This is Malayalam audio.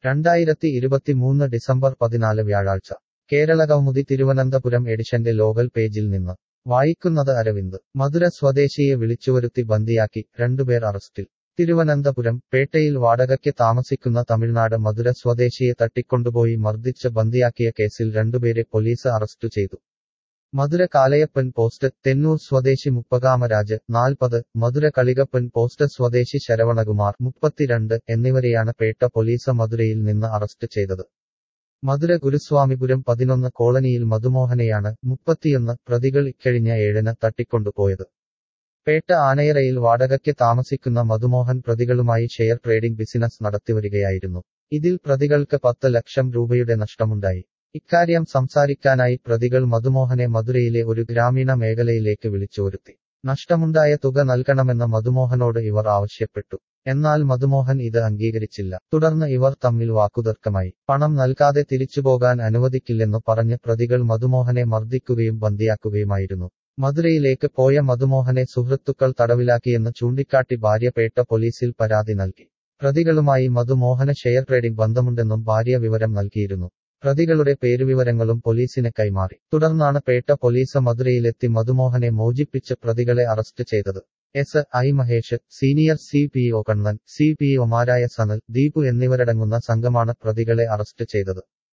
രണ്ടായിരത്തി ഇരുപത്തിമൂന്ന് ഡിസംബർ പതിനാല് വ്യാഴാഴ്ച കേരളകൗമുദി തിരുവനന്തപുരം എഡിഷന്റെ ലോകൽ പേജിൽ നിന്ന് വായിക്കുന്നത് അരവിന്ദ് മധുര സ്വദേശിയെ വിളിച്ചുവരുത്തി ബന്ദിയാക്കി രണ്ടുപേർ അറസ്റ്റിൽ തിരുവനന്തപുരം പേട്ടയിൽ വാടകയ്ക്ക് താമസിക്കുന്ന തമിഴ്നാട് മധുര സ്വദേശിയെ തട്ടിക്കൊണ്ടുപോയി മർദ്ദിച്ച് ബന്ദിയാക്കിയ കേസിൽ രണ്ടുപേരെ പോലീസ് അറസ്റ്റു ചെയ്തു മധുര കാലയപ്പൻ പോസ്റ്റ് തെന്നൂർ സ്വദേശി മുപ്പകാമരാജ് നാൽപ്പത് മധുര കളികപ്പൻ പോസ്റ്റ് സ്വദേശി ശരവണകുമാർ മുപ്പത്തിരണ്ട് എന്നിവരെയാണ് പേട്ട പോലീസ് മധുരയിൽ നിന്ന് അറസ്റ്റ് ചെയ്തത് മധുര ഗുരുസ്വാമിപുരം പതിനൊന്ന് കോളനിയിൽ മധുമോഹനെയാണ് മുപ്പത്തിയൊന്ന് പ്രതികൾ ഇക്കഴിഞ്ഞ ഏഴിന് തട്ടിക്കൊണ്ടുപോയത് പേട്ട ആനയറയിൽ വാടകയ്ക്ക് താമസിക്കുന്ന മധുമോഹൻ പ്രതികളുമായി ഷെയർ ട്രേഡിംഗ് ബിസിനസ് നടത്തിവരികയായിരുന്നു ഇതിൽ പ്രതികൾക്ക് പത്ത് ലക്ഷം രൂപയുടെ നഷ്ടമുണ്ടായി ഇക്കാര്യം സംസാരിക്കാനായി പ്രതികൾ മധുമോഹനെ മധുരയിലെ ഒരു ഗ്രാമീണ മേഖലയിലേക്ക് വിളിച്ചുവരുത്തി നഷ്ടമുണ്ടായ തുക നൽകണമെന്ന് മധുമോഹനോട് ഇവർ ആവശ്യപ്പെട്ടു എന്നാൽ മധുമോഹൻ ഇത് അംഗീകരിച്ചില്ല തുടർന്ന് ഇവർ തമ്മിൽ വാക്കുതർക്കമായി പണം നൽകാതെ തിരിച്ചുപോകാൻ അനുവദിക്കില്ലെന്നു പറഞ്ഞ് പ്രതികൾ മധുമോഹനെ മർദ്ദിക്കുകയും ബന്ദിയാക്കുകയുമായിരുന്നു മധുരയിലേക്ക് പോയ മധുമോഹനെ സുഹൃത്തുക്കൾ തടവിലാക്കിയെന്ന് ചൂണ്ടിക്കാട്ടി ഭാര്യ പേട്ട പോലീസിൽ പരാതി നൽകി പ്രതികളുമായി മധുമോഹന ഷെയർ ട്രേഡിംഗ് ബന്ധമുണ്ടെന്നും ഭാര്യ വിവരം നൽകിയിരുന്നു പ്രതികളുടെ പേരുവിവരങ്ങളും പോലീസിന് കൈമാറി തുടർന്നാണ് പേട്ട പോലീസ് മധുരയിലെത്തി മധുമോഹനെ മോചിപ്പിച്ച് പ്രതികളെ അറസ്റ്റ് ചെയ്തത് S I Mahesh senior C P O Kannan C P ഒമാരായ സനൽ ദീപു എന്നിവരടങ്ങുന്ന സംഘമാണ് പ്രതികളെ അറസ്റ്റ് ചെയ്തത്